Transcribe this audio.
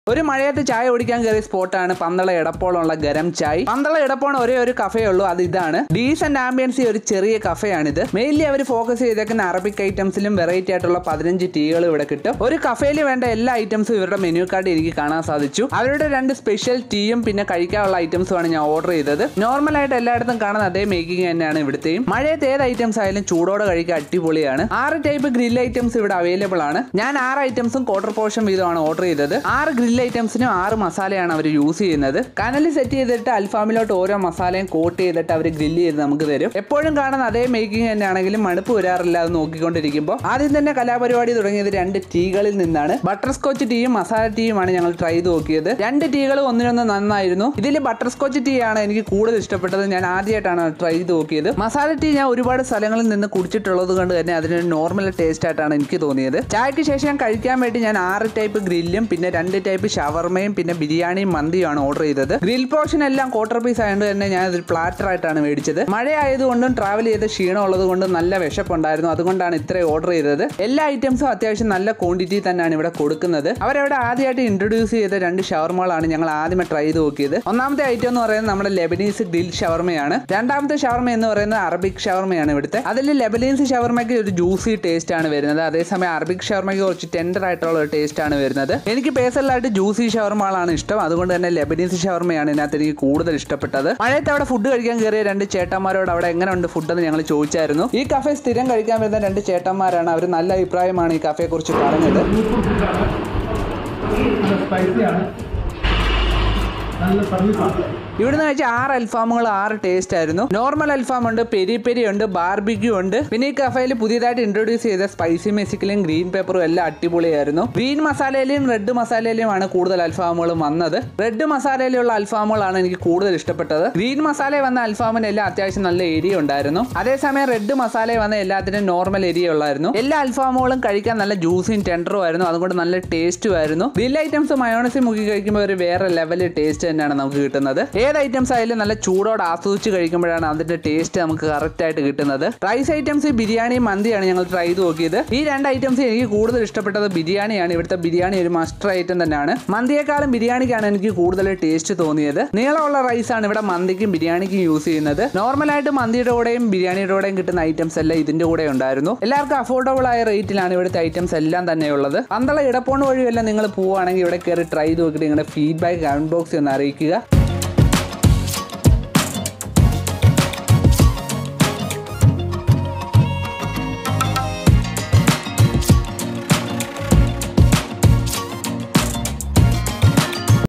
ഒരു മഴയത്ത് ചായ കുടിക്കാൻ കയറിയ സ്പോട്ടാണ് പന്തള എടപ്പോളുള്ള ഗരം ചായ് പന്തള എടപ്പോളം ഒരേ ഒരു കഫേ ഉള്ളൂ അത് ഇതാണ് ഡീസന്റ് ആംബിയൻസി ഒരു ചെറിയ കഫേയാണിത് മെയിൻലി അവർ ഫോക്കസ് ചെയ്തേക്കുന്ന അറബിക് ഐറ്റംസിലും വെറൈറ്റി ആയിട്ടുള്ള പതിനഞ്ച് ടീകൾ ഇവിടെ കിട്ടും ഒരു കഫേയിൽ വേണ്ട എല്ലാ ഐറ്റംസും ഇവരുടെ മെനു കാർഡ് എനിക്ക് കാണാൻ സാധിച്ചു അവരുടെ രണ്ട് സ്പെഷ്യൽ ടീയും പിന്നെ കഴിക്കാനുള്ള ഐറ്റംസുമാണ് ഞാൻ ഓർഡർ ചെയ്തത് നോർമൽ ആയിട്ട് എല്ലായിടത്തും കാണുന്ന അതേ മേക്കിംഗ് തന്നെയാണ് ഇവിടുത്തെയും മഴയത്ത് ഏത് ഐറ്റംസ് ആയാലും ചൂടോടെ കഴിക്കാൻ അടിപൊളിയാണ് ആറ് ടൈപ്പ് ഗ്രിൽ ഐറ്റംസ് ഇവിടെ അവൈലബിൾ ആണ് ഞാൻ ആറ് ഐറ്റംസും ക്വാർട്ടർ പോർഷൻ വീതമാണ് ഓർഡർ ചെയ്തത് ആറ് ഗ്രിൽ ഐറ്റംസിനും ആറ് മസാലയാണ് അവർ യൂസ് ചെയ്യുന്നത് കനലിൽ സെറ്റ് ചെയ്തിട്ട് അൽഫാമിലോട്ട് ഓരോ മസാലയും കോട്ട് ചെയ്തിട്ട് അവർ ഗ്രില്ല് ചെയ്ത് നമുക്ക് തരും എപ്പോഴും കാണുന്ന അതേ മേക്കിംഗ് തന്നെയാണെങ്കിലും മടുപ്പ് വരാറില്ല അത് നോക്കിക്കൊണ്ടിരിക്കുമ്പോൾ ആദ്യം തന്നെ കലാപരിപാടി തുടങ്ങിയത് രണ്ട് ടീകളിൽ നിന്നാണ് ബട്ടർ സ്കോച്ച് ടീയും മസാല ടീയുമാണ് ഞങ്ങൾ ട്രൈ ചെയ്ത് നോക്കിയത് രണ്ട് ടീകളും ഒന്നിനൊന്ന് നന്നായിരുന്നു ഇതിൽ ബട്ടർ സ്കോച്ച് ടീ ആണ് എനിക്ക് കൂടുതൽ ഇഷ്ടപ്പെട്ടത് ഞാൻ ആദ്യമായിട്ടാണ് ട്രൈ ചെയ്ത് നോക്കിയത് മസാല ടീ ഞാൻ ഒരുപാട് സ്ഥലങ്ങളിൽ നിന്ന് കുടിച്ചിട്ടുള്ളത് കൊണ്ട് തന്നെ അതിനൊരു നോർമൽ ടേസ്റ്റ് ആയിട്ടാണ് എനിക്ക് തോന്നിയത് ചായക്ക് ശേഷം കഴിക്കാൻ വേണ്ടി ഞാൻ ആറ് ടൈപ്പ് ഗ്രില്ലും പിന്നെ രണ്ട് ടൈപ്പ് ഷവർമയും പിന്നെ ബിരിയാണിയും മന്തിയുമാണ് ഓർഡർ ചെയ്തത് ഗ്രിൽ പോർഷൻ എല്ലാം ക്വാർട്ടർ പീസ് ആയതുകൊണ്ട് തന്നെ ഞാൻ ഇത് പ്ലാറ്റർ ആയിട്ടാണ് മേടിച്ചത് മഴ ആയതുകൊണ്ടും ട്രാവൽ ചെയ്ത ക്ഷീണം ഉള്ളത് കൊണ്ടും നല്ല വിശപ്പുണ്ടായിരുന്നു അതുകൊണ്ടാണ് ഇത്രയും ഓർഡർ ചെയ്തത് എല്ലാ ഐറ്റംസും അത്യാവശ്യം നല്ല ക്വാണ്ടിറ്റി തന്നെയാണ് ഇവിടെ കൊടുക്കുന്നത് അവരവിടെ ആദ്യമായിട്ട് ഇൻട്രൊഡ്യൂസ് ചെയ്ത രണ്ട് ഷവർമകളാണ് ഞങ്ങൾ ആദ്യമേ ട്രൈ ചെയ്ത് നോക്കിയത് ഒന്നാമത്തെ ഐറ്റം എന്ന് പറയുന്നത് നമ്മുടെ ലെബനീസ് ഗ്രിൽ ഷവർമയാണ് രണ്ടാമത്തെ ഷവർമ എന്ന് പറയുന്നത് അറബിക് ഷവർമയാണ് ഇവിടുത്തെ അതിൽ ലെബനീസ് ഷവർമയ്ക്ക് ഒരു ജ്യൂസി ടേസ്റ്റ് ആണ് വരുന്നത് അതേസമയം അറബിക് ഷവർമയ്ക്ക് കുറച്ച് ടെൻഡർ ആയിട്ടുള്ള ഒരു ടേസ്റ്റ് ആണ് വരുന്നത് എനിക്ക് പേഴ്സണലായിട്ട് ജ്യൂസി ഷവർമകളാണ് ഇഷ്ടം അതുകൊണ്ട് തന്നെ ലെബനീസ് ഷവർമയാണ് ഇതിനകത്ത് എനിക്ക് കൂടുതൽ ഇഷ്ടപ്പെട്ടത് മഴയത്ത് അവിടെ ഫുഡ് കഴിക്കാൻ കയറിയ രണ്ട് ചേട്ടന്മാരോട് അവിടെ എങ്ങനെ ഉണ്ട് ഫുഡ് എന്ന് ഞങ്ങൾ ചോദിച്ചായിരുന്നു ഈ കഫേ സ്ഥിരം കഴിക്കാൻ വരുന്ന രണ്ട് ചേട്ടന്മാരാണ് അവർ നല്ല അഭിപ്രായമാണ് ഈ കഫയെ കുറിച്ച് പറഞ്ഞത് നല്ല സ്പൈസിയാണ് നല്ല സർവീസാണ് ഇവിടുന്ന് വെച്ചാൽ ആറ് അൽഫാമുകൾ ആറ് ടേസ്റ്റ് ആയിരുന്നു നോർമൽ അൽഫാം ഉണ്ട് പെരി പെരി ഉണ്ട് ബാർബിക്യൂ ഉണ്ട് പിന്നെ ഈ കഫയിൽ പുതിയതായിട്ട് ഇൻട്രൊഡ്യൂസ് ചെയ്ത സ്പൈസി മെസിക്കലും ഗ്രീൻ പേപ്പറും എല്ലാം അടിപൊളിയായിരുന്നു ഗ്രീൻ മസാലയിലും റെഡ് മസാലയിലുമാണ് കൂടുതൽ അൽഫാമുകളും വന്നത് റെഡ് മസാലയിലുള്ള അൽഫാമുകളാണ് എനിക്ക് കൂടുതൽ ഇഷ്ടപ്പെട്ടത് ഗ്രീൻ മസാല വന്ന അൽഫാമിനെല്ലാം അത്യാവശ്യം നല്ല എരിയ ഉണ്ടായിരുന്നു അതേസമയം റെഡ് മസാല വന്ന എല്ലാത്തിനും നോർമൽ എരിയ ഉള്ളായിരുന്നു എല്ലാ അൽഫാമുകളും കഴിക്കാൻ നല്ല ജ്യൂസിയും ടെൻഡറും ആയിരുന്നു അതുകൊണ്ട് നല്ല ടേസ്റ്റും ആയിരുന്നു ഗ്രിൽ ഐറ്റംസ് മയോണസിൽ മുക്കി കഴിക്കുമ്പോൾ ഒരു വേറെ ലെവൽ ടേസ്റ്റ് തന്നെയാണ് നമുക്ക് കിട്ടുന്നത് ഏത് ഐറ്റംസ് ആയാലും നല്ല ചൂടോടെ ആസ്വദിച്ച് കഴിക്കുമ്പോഴാണ് അതിന്റെ ടേസ്റ്റ് നമുക്ക് കറക്റ്റ് ആയിട്ട് കിട്ടുന്നത് റൈസ് ഐറ്റംസ് ബിരിയാണി മന്തിയാണ് ഞങ്ങൾ ട്രൈ ചെയ്ത് നോക്കിയത് ഈ രണ്ട് ഐറ്റംസ് എനിക്ക് കൂടുതൽ ഇഷ്ടപ്പെട്ടത് ബിരിയാണിയാണ് ഇവിടുത്തെ ബിരിയാണി ഒരു മസ്റ്റർ ഐറ്റം തന്നെയാണ് മന്തിയെക്കാളും ബിരിയാണിക്കാണ് എനിക്ക് കൂടുതൽ ടേസ്റ്റ് തോന്നിയത് നീളമുള്ള റൈസ് ആണ് ഇവിടെ മന്തിക്കും ബിരിയാണിക്കും യൂസ് ചെയ്യുന്നത് നോർമലായിട്ട് മന്തിയുടെ കൂടെയും ബിരിയാണിയുടെ കൂടെയും കിട്ടുന്ന ഐറ്റംസ് എല്ലാം ഇതിന്റെ കൂടെ ഉണ്ടായിരുന്നു എല്ലാവർക്കും അഫോർഡബിൾ ആയ റേറ്റിലാണ് ഇവിടുത്തെ ഐറ്റംസ് എല്ലാം തന്നെ ഉള്ളത് പന്തള ഇടപ്പോണ്ട് വഴിയെല്ലാം നിങ്ങൾ പോവുകയാണെങ്കിൽ ഇവിടെ കയറി ട്രൈ ചെയ്ത് നോക്കിയിട്ട് നിങ്ങളുടെ ഫീഡ്ബാക്ക് കമന്റ് ബോക്സിൽ ഒന്ന് അറിയിക്കുക